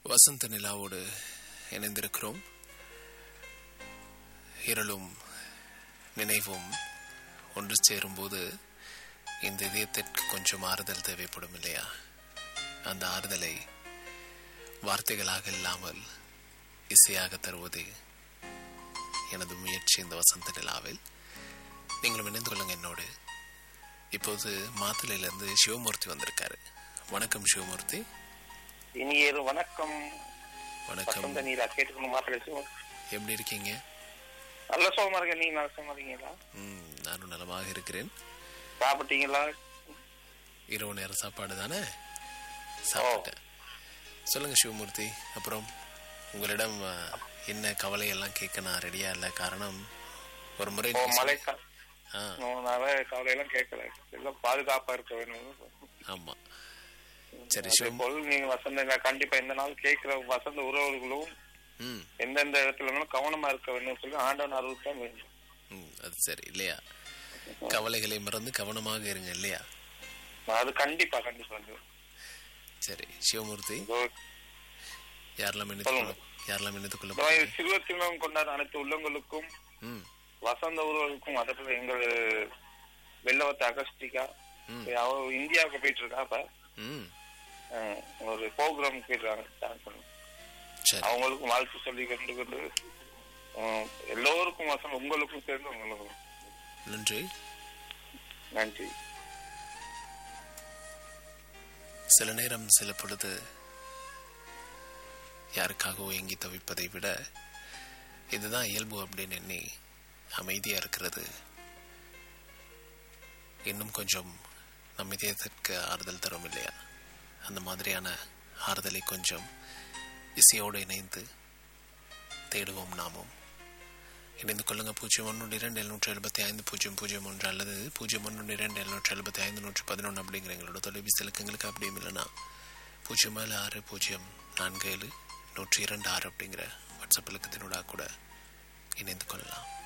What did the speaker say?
வசந்த நிலாவோடு இணைந்திருக்கிறோம் இருளும் நினைவும் ஒன்று சேரும்போது இந்த இதயத்திற்கு கொஞ்சம் ஆறுதல் தேவைப்படும் இல்லையா அந்த ஆறுதலை வார்த்தைகளாக இல்லாமல் இசையாக தருவது எனது முயற்சி இந்த வசந்த நிலாவில் நீங்களும் இணைந்து கொள்ளுங்க என்னோடு இப்போது மாத்தலையிலிருந்து சிவமூர்த்தி வந்திருக்காரு வணக்கம் சிவமூர்த்தி இனியேறு வணக்கம் வணக்கம் வசந்த நீரா கேட்டுக்கணும் மாத்திரம் எப்படி இருக்கீங்க சுகமா இருக்க நீங்க நல்ல சுகமா இருக்கீங்களா ம் நானும் நலமாக இருக்கிறேன் சாப்பிட்டீங்களா இரவு நேர சாப்பாடு தானே சாப்பிட்டேன் சொல்லுங்க சிவமூர்த்தி அப்புறம் உங்களிடம் அஹ், என்ன கவலை எல்லாம் கேட்க நான் ரெடியா இல்லை காரணம் ஒரு முறை ஓ நீங்க மழை சொன்னீங்க- ஆ நிறைய கவலையெல்லாம் கேட்கல எல்லாம் பாதுகாப்பா இருக்க வேணும் ஆமா சரி அதே சிவம் போல் நீங்க வசந்த நீரா கண்டிப்பா எந்த நாள் கேட்கிற வசந்த உறவுகளும் ம் எந்தெந்த இடத்துல வேணாலும் கவனமா இருக்க வேண்டும் சொல்லி ஆண்டவன் அருள் தான் வேண்டும் ம் அது சரி இல்லையா கவலைகளை மறந்து கவனமாக இருங்க இல்லையா அது கண்டிப்பா கண்டிப்பா அது. சரி சிவமூர்த்தி இதோ யாரெல்லாம் இணைத்து கொள்ள யாரெல்லாம் இணைத்து கொள்ள இதோ போறீங்க? சிறுவ திருமணம் கொண்டாட அனைத்து உள்ளங்களுக்கும் ம் வசந்த உறவுகளுக்கும் அதற்கு எங்கள் வெள்ளவத்த அகஸ்டிகா ம். அவ இந்தியாவுக்கு போயிட்டு இருக்கா அப்ப ம் அஹ், ஒரு ப்ரோக்ராம் போயிடுறாங்க டான்ஸ் பண்ண. சரி அவங்களுக்கும் வாழ்த்து சொல்லி கொண்டு கொண்டு அஹ், எல்லோருக்கும் வசம் உங்களுக்கும் சேர்ந்து உங்களுக்கும் நன்றி நன்றி சில நேரம் சில பொழுது யாருக்காகவோ ஏங்கி தவிப்பதை விட இதுதான் இயல்பு அப்படின்னு எண்ணி அமைதியா இருக்கிறது இன்னும் கொஞ்சம் நம் இதயத்திற்கு ஆறுதல் தரும் இல்லையா அந்த மாதிரியான ஆறுதலை கொஞ்சம் இசையோடு இணைந்து தேடுவோம் நாமும் இணைந்து கொள்ளுங்க பூஜ்ஜியம் ஒன்று இரண்டு எழுநூற்றி எழுபத்தி ஐந்து பூஜ்ஜியம் பூஜ்ஜியம் ஒன்று அல்லது பூஜ்ஜியம் ஒன்று இரண்டு எழுநூற்றி எழுபத்தி ஐந்து நூற்றி பதினொன்று அப்படிங்கிற எங்களோட தொலைபேசி இலக்கங்களுக்கு அப்படியும் இல்லைன்னா பூஜ்ஜியம் ஏழு ஆறு பூஜ்ஜியம் நான்கு ஏழு நூற்றி இரண்டு ஆறு அப்படிங்கிற வாட்ஸ்அப் இலக்கத்தினூடாக கூட இணைந்து கொள்ளலாம்